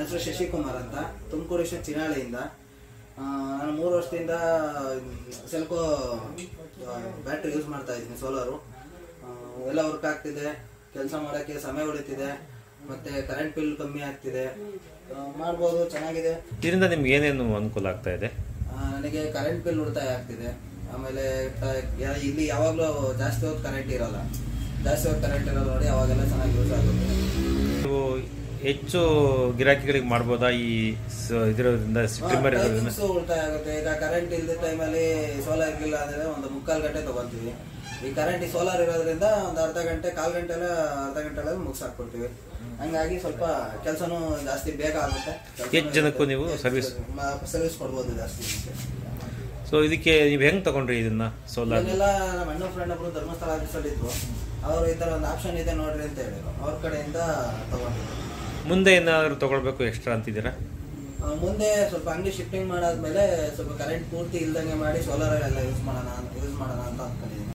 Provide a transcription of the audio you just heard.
ಹೆಸರು ಶಶಿಕುಮಾರ್ ಅಂತ ತುಮಕೂರು ಡಿಸ್ಟ್ರಿಕ್ಟ್ ಚಿನಾಳಿಯಿಂದ ಆ, ನಾನು ಮೂರು ವರ್ಷದಿಂದ ಸೆಲ್ಕೋ ಬ್ಯಾಟ್ರಿ ಯೂಸ್ ಮಾಡ್ತಾ ಇದ್ದೀನಿ ಸೋಲಾರು ಎಲ್ಲ ವರ್ಕ್ ಆಗ್ತಿದೆ ಕೆಲಸ ಮಾಡೋಕ್ಕೆ ಸಮಯ ಉಳಿತಿದೆ ಮತ್ತೆ ಕರೆಂಟ್ ಬಿಲ್ ಕಮ್ಮಿ ಆಗ್ತಿದೆ ಆ, ಮಾಡ್ಬೋದು ಚೆನ್ನಾಗಿದೆ ಇದರಿಂದ ನಿಮ್ಗೆ ಏನೇನು ಅನುಕೂಲ ಆಗ್ತಾ ಇದೆ ಆ, ನನಗೆ ಕರೆಂಟ್ ಬಿಲ್ ಉಳಿತಾಯ ಆಗ್ತಿದೆ ಆಮೇಲೆ ಟ- ಯಾ- ಇಲ್ಲಿ ಯಾವಾಗಲೂ ಜಾಸ್ತಿ ಹೊತ್ತು ಕರೆಂಟ್ ಇರಲ್ಲ ಜಾಸ್ತಿ ಹೊತ್ತು ಕರೆಂಟ್ ಇರಲ್ಲ ನೋಡಿ ಅವಾಗೆಲ್ಲ ಚೆನ್ನಾಗಿ ಯೂಸ್ ಆಗುತ್ತೆ ನೀವು ಹೆಚ್ಚು ಗಿರಾಕಿಗಳಿಗೆ ಮಾಡ್ಬೋದಾ ಈ ಸ- ಇದರಿಂದ ಟ್ರಿಮ್ಮರ್ ಇರೋದ್ರಿಂದ ಟೈಮಿಂಗ್ಸ್ ಉಳಿತಾಯ ಆಗುತ್ತೆ ಈಗ ಕರೆಂಟ್ ಇಲ್ಲದ ಟೈಮಲ್ಲಿ ಸೋಲಾರ್ ಇರಲಿಲ್ಲ ಅಂದ್ರೆ ಒಂದು ಮುಕ್ಕಾಲು ಗಂಟೆ ತಗೊಂತೀವಿ ಈ ಕರೆಂಟ್ ಈ ಸೋಲಾರ್ ಇರೋದ್ರಿಂದ ಒಂದು ಅರ್ಧ ಗಂಟೆ ಕಾಲು ಗಂಟೆ ಅರ್ಧ ಗಂಟೆ ಮುಗಿಸಾಕ್ಬಿಡ್ತೀವಿ ಹಂಗಾಗಿ ಸ್ವಲ್ಪ ಕೆಲಸನೂ ಜಾಸ್ತಿ ಬೇಗ ಆಗುತ್ತೆ ಎಷ್ಟು ಜನಕ್ಕೂ ನೀವು ಸರ್ವಿಸ್ ಸರ್ವಿಸ್ ಕೊಡ್ಬೋದು ಜಾಸ್ತಿ ಸೊ ಇದಕ್ಕೆ ನೀವು ಹೆಂಗ್ ತಗೊಂಡ್ರಿ ಇದನ್ನ ಸೋಲಾರ್ ಇದನ್ನೆಲ್ಲ ನಮ್ಮ ಅಣ್ಣ ಫ್ರೆಂಡ್ ಒಬ್ರು ಧರ್ಮಸ್ಥಳ ಆಫೀಸಲ್ಲಿ ಇದ್ರು ಅವರು ಈ ತರ ಒಂದು ಆಪ್ಷನ್ ಇದೆ ನೋಡ್ರಿ ಅಂತ ಹೇಳಿದ್ರು ಅವ್ರ ಕಡೆಯಿಂದ ತಗೊಂಡಿದ್ರು ಮುಂದೆ ಏನಾದ್ರು ತಗೊಳ್ಬೇಕು ಎಕ್ಸ್ಟ್ರಾ ಅಂತಿದ್ದೀರಾ ಆ, ಮುಂದೆ ಸ್ವಲ್ಪ ಅಂಗಡಿ ಶಿಫ್ಟಿಂಗ್ ಮಾಡಾದ್ಮೇಲೆ ಸ್ವಲ್ಪ ಕರೆಂಟ್ ಪೂರ್ತಿ ಇಲ್ದಂಗೆ ಮಾಡಿ ಸೋಲಾರ್ ಎಲ್ಲ ಯೂಸ್ ಮಾಡೋಣ ಯೂಸ್ ಮಾಡೋಣ ಅಂತ ಅನ್ಕೊಂಡಿದ್ದೀನಿ